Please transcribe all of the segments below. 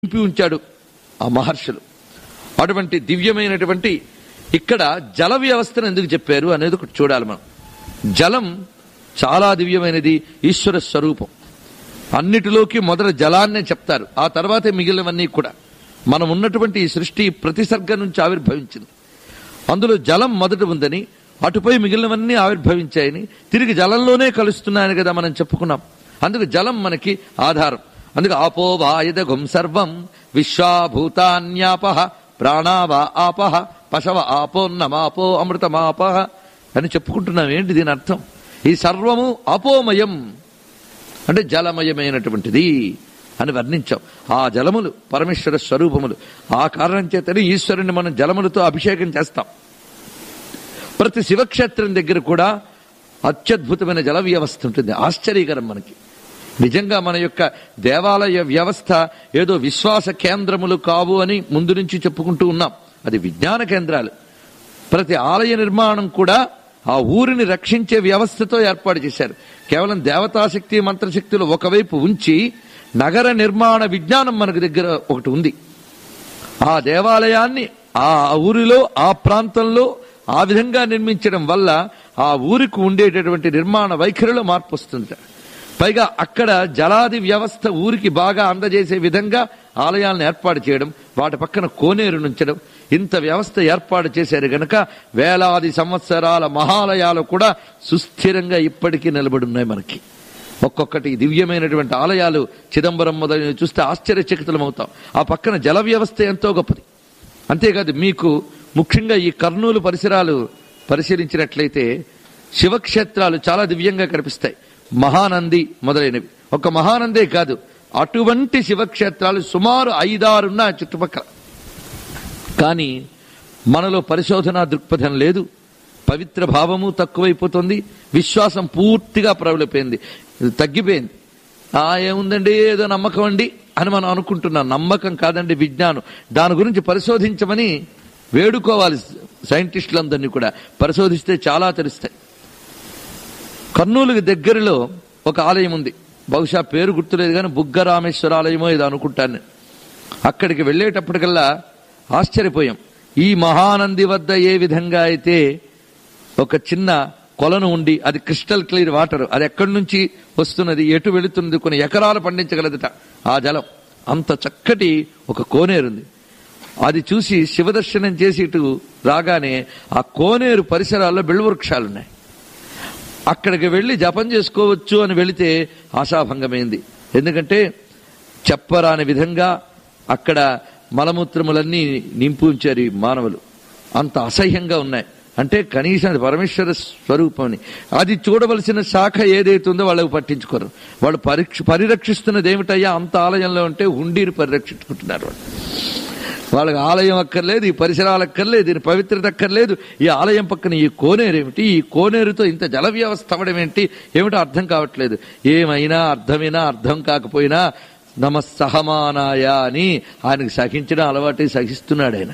నింపి ఉంచాడు ఆ మహర్షులు అటువంటి దివ్యమైనటువంటి ఇక్కడ జల వ్యవస్థను ఎందుకు చెప్పారు అనేది ఒకటి చూడాలి మనం జలం చాలా దివ్యమైనది ఈశ్వర స్వరూపం అన్నిటిలోకి మొదట జలాన్నే చెప్తారు ఆ తర్వాతే మిగిలినవన్నీ కూడా మనం ఉన్నటువంటి ఈ సృష్టి ప్రతిసర్గ నుంచి ఆవిర్భవించింది అందులో జలం మొదట ఉందని అటుపై మిగిలినవన్నీ ఆవిర్భవించాయని తిరిగి జలంలోనే కలుస్తున్నాయని కదా మనం చెప్పుకున్నాం అందుకు జలం మనకి ఆధారం అందుకు ఆపో వాయదగుం సర్వం విశ్వాభూతాన్యాప ప్రాణావా ఆపహ పశవ ఆపోన్నమాపో అమృతమాపహ అని చెప్పుకుంటున్నాం ఏంటి దీని అర్థం ఈ సర్వము అపోమయం అంటే జలమయమైనటువంటిది అని వర్ణించాం ఆ జలములు పరమేశ్వర స్వరూపములు ఆ కారణం చేతనే ఈశ్వరుని మనం జలములతో అభిషేకం చేస్తాం ప్రతి శివక్షేత్రం దగ్గర కూడా అత్యద్భుతమైన జల వ్యవస్థ ఉంటుంది ఆశ్చర్యకరం మనకి నిజంగా మన యొక్క దేవాలయ వ్యవస్థ ఏదో విశ్వాస కేంద్రములు కావు అని ముందు నుంచి చెప్పుకుంటూ ఉన్నాం అది విజ్ఞాన కేంద్రాలు ప్రతి ఆలయ నిర్మాణం కూడా ఆ ఊరిని రక్షించే వ్యవస్థతో ఏర్పాటు చేశారు కేవలం దేవతాశక్తి మంత్రశక్తులు ఒకవైపు ఉంచి నగర నిర్మాణ విజ్ఞానం మనకు దగ్గర ఒకటి ఉంది ఆ దేవాలయాన్ని ఆ ఊరిలో ఆ ప్రాంతంలో ఆ విధంగా నిర్మించడం వల్ల ఆ ఊరికి ఉండేటటువంటి నిర్మాణ వైఖరిలో మార్పు వస్తుంది పైగా అక్కడ జలాది వ్యవస్థ ఊరికి బాగా అందజేసే విధంగా ఆలయాలను ఏర్పాటు చేయడం వాటి పక్కన కోనేరు నుంచడం ఇంత వ్యవస్థ ఏర్పాటు చేశారు గనక వేలాది సంవత్సరాల మహాలయాలు కూడా సుస్థిరంగా ఇప్పటికీ నిలబడి ఉన్నాయి మనకి ఒక్కొక్కటి దివ్యమైనటువంటి ఆలయాలు చిదంబరం మొదలైనవి చూస్తే ఆశ్చర్యచకితులం అవుతాం ఆ పక్కన జల వ్యవస్థ ఎంతో గొప్పది అంతేకాదు మీకు ముఖ్యంగా ఈ కర్నూలు పరిసరాలు పరిశీలించినట్లయితే శివక్షేత్రాలు చాలా దివ్యంగా కనిపిస్తాయి మహానంది మొదలైనవి ఒక మహానందే కాదు అటువంటి శివక్షేత్రాలు సుమారు ఐదారున్న చుట్టుపక్కల కానీ మనలో పరిశోధనా దృక్పథం లేదు పవిత్ర భావము తక్కువైపోతుంది విశ్వాసం పూర్తిగా ప్రబలిపోయింది ఇది తగ్గిపోయింది ఆ ఏముందండి ఏదో నమ్మకం అండి అని మనం అనుకుంటున్నాం నమ్మకం కాదండి విజ్ఞానం దాని గురించి పరిశోధించమని వేడుకోవాలి సైంటిస్టులందరినీ కూడా పరిశోధిస్తే చాలా తెలుస్తాయి కర్నూలుకి దగ్గరలో ఒక ఆలయం ఉంది బహుశా పేరు గుర్తులేదు కానీ బుగ్గరామేశ్వర ఆలయమో ఏదో అనుకుంటాను నేను. అక్కడికి వెళ్ళేటప్పటికల్లా ఆశ్చర్యపోయాం ఈ మహానంది వద్ద ఏ విధంగా అయితే ఒక చిన్న కొలను ఉండి అది క్రిస్టల్ క్లియర్ వాటర్ అది ఎక్కడి నుంచి వస్తున్నది ఎటు వెళుతున్నది కొన్ని ఎకరాలు పండించగలదట ఆ జలం అంత చక్కటి ఒక కోనేరుంది అది చూసి శివదర్శనం చేసి ఇటు రాగానే ఆ కోనేరు పరిసరాల్లో బిళ్ళవృక్షాలున్నాయి అక్కడికి వెళ్ళి జపం చేసుకోవచ్చు అని వెళితే ఆశాభంగమైంది ఎందుకంటే చెప్పరాని విధంగా అక్కడ మలమూత్రములన్నీ నింపు ఉంచారు ఈ మానవులు అంత అసహ్యంగా ఉన్నాయి అంటే కనీసం అది పరమేశ్వర స్వరూపం అది చూడవలసిన శాఖ ఏదైతుందో వాళ్ళకు పట్టించుకోరు వాళ్ళు పరీక్ష పరిరక్షిస్తున్నది ఏమిటయ్యా అంత ఆలయంలో ఉంటే హుండీని పరిరక్షించుకుంటున్నారు వాళ్ళు వాళ్ళకి ఆలయం అక్కర్లేదు ఈ పరిసరాలు అక్కర్లేదు దీని పవిత్రత అక్కర్లేదు ఈ ఆలయం పక్కన ఈ కోనేరు ఏమిటి ఈ కోనేరుతో ఇంత జల వ్యవస్థ అవ్వడం ఏంటి ఏమిటో అర్థం కావట్లేదు ఏమైనా అర్థమైనా అర్థం కాకపోయినా నమ సహమానాయ అని ఆయనకు సహించడం అలవాటు సహిస్తున్నాడు ఆయన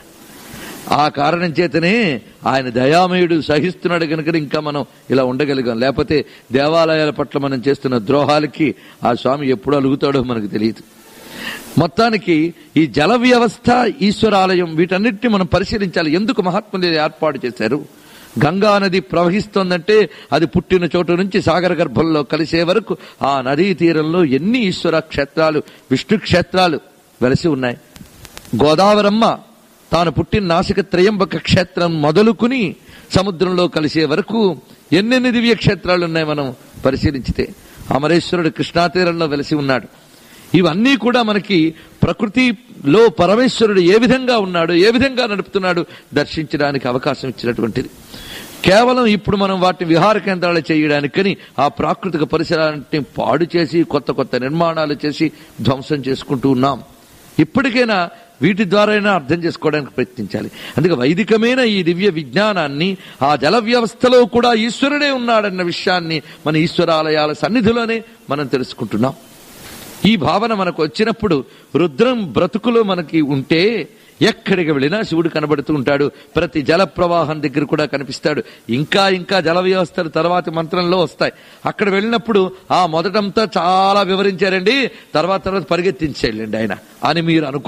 ఆ కారణం చేతనే ఆయన దయామయుడు సహిస్తున్నాడు కనుక ఇంకా మనం ఇలా ఉండగలిగాం లేకపోతే దేవాలయాల పట్ల మనం చేస్తున్న ద్రోహాలకి ఆ స్వామి ఎప్పుడు అలుగుతాడో మనకు తెలియదు మొత్తానికి ఈ జల వ్యవస్థ ఈశ్వరాలయం వీటన్నిటిని మనం పరిశీలించాలి ఎందుకు మహాత్ములు ఇది ఏర్పాటు చేశారు గంగా నది ప్రవహిస్తోందంటే అది పుట్టిన చోటు నుంచి సాగర గర్భంలో కలిసే వరకు ఆ నదీ తీరంలో ఎన్ని ఈశ్వర క్షేత్రాలు విష్ణు క్షేత్రాలు వెలసి ఉన్నాయి గోదావరమ్మ తాను పుట్టిన నాసిక త్రయంబక క్షేత్రం మొదలుకుని సముద్రంలో కలిసే వరకు ఎన్నెన్ని దివ్య క్షేత్రాలు ఉన్నాయి మనం పరిశీలించితే అమరేశ్వరుడు కృష్ణా తీరంలో వెలసి ఉన్నాడు ఇవన్నీ కూడా మనకి ప్రకృతిలో పరమేశ్వరుడు ఏ విధంగా ఉన్నాడు ఏ విధంగా నడుపుతున్నాడు దర్శించడానికి అవకాశం ఇచ్చినటువంటిది కేవలం ఇప్పుడు మనం వాటిని విహార కేంద్రాలు చేయడానికని ఆ ప్రాకృతిక పరిసరాన్ని పాడు చేసి కొత్త కొత్త నిర్మాణాలు చేసి ధ్వంసం చేసుకుంటూ ఉన్నాం ఇప్పటికైనా వీటి ద్వారైనా అర్థం చేసుకోవడానికి ప్రయత్నించాలి అందుకే వైదికమైన ఈ దివ్య విజ్ఞానాన్ని ఆ జల వ్యవస్థలో కూడా ఈశ్వరుడే ఉన్నాడన్న విషయాన్ని మన ఈశ్వరాలయాల సన్నిధిలోనే మనం తెలుసుకుంటున్నాం ఈ భావన మనకు వచ్చినప్పుడు రుద్రం బ్రతుకులో మనకి ఉంటే ఎక్కడికి వెళ్ళినా శివుడు కనబడుతూ ఉంటాడు ప్రతి జల ప్రవాహం దగ్గర కూడా కనిపిస్తాడు ఇంకా ఇంకా జల వ్యవస్థలు తర్వాతి మంత్రంలో వస్తాయి అక్కడ వెళ్ళినప్పుడు ఆ మొదటంతా చాలా వివరించారండి తర్వాత తర్వాత పరిగెత్తించేళ్ళండి ఆయన అని మీరు అనుకో